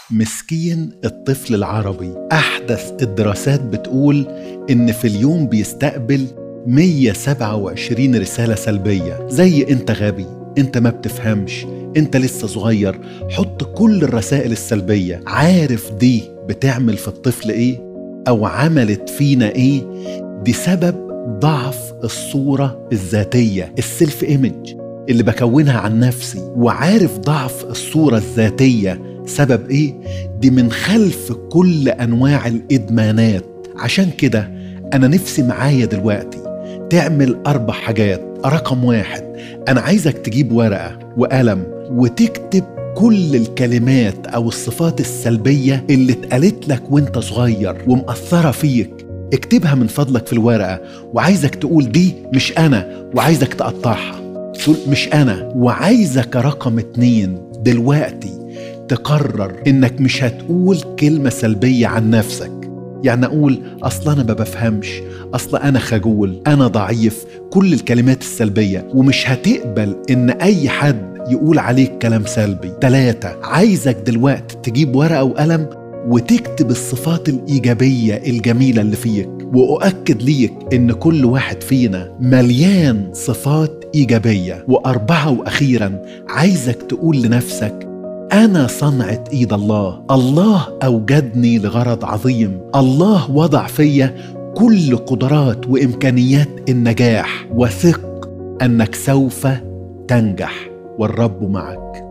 مسكين الطفل العربي أحدث الدراسات بتقول إن في اليوم بيستقبل 127 رسالة سلبية زي أنت غبي أنت ما بتفهمش أنت لسه صغير حط كل الرسائل السلبية عارف دي بتعمل في الطفل إيه أو عملت فينا إيه دي سبب ضعف الصورة الذاتية السيلف إيمج اللي بكونها عن نفسي وعارف ضعف الصورة الذاتية سبب ايه دي من خلف كل انواع الادمانات عشان كده انا نفسي معايا دلوقتي تعمل اربع حاجات رقم واحد انا عايزك تجيب ورقه وقلم وتكتب كل الكلمات او الصفات السلبيه اللي اتقالت لك وانت صغير ومأثره فيك اكتبها من فضلك في الورقه وعايزك تقول دي مش انا وعايزك تقطعها تقول مش انا وعايزك رقم اتنين دلوقتي تقرر انك مش هتقول كلمة سلبية عن نفسك يعني اقول اصل انا ما بفهمش اصل انا خجول انا ضعيف كل الكلمات السلبية ومش هتقبل ان اي حد يقول عليك كلام سلبي ثلاثة عايزك دلوقتي تجيب ورقة وقلم وتكتب الصفات الإيجابية الجميلة اللي فيك وأؤكد ليك إن كل واحد فينا مليان صفات إيجابية وأربعة وأخيرا عايزك تقول لنفسك أنا صنعة إيد الله الله أوجدني لغرض عظيم الله وضع فيا كل قدرات وإمكانيات النجاح وثق أنك سوف تنجح والرب معك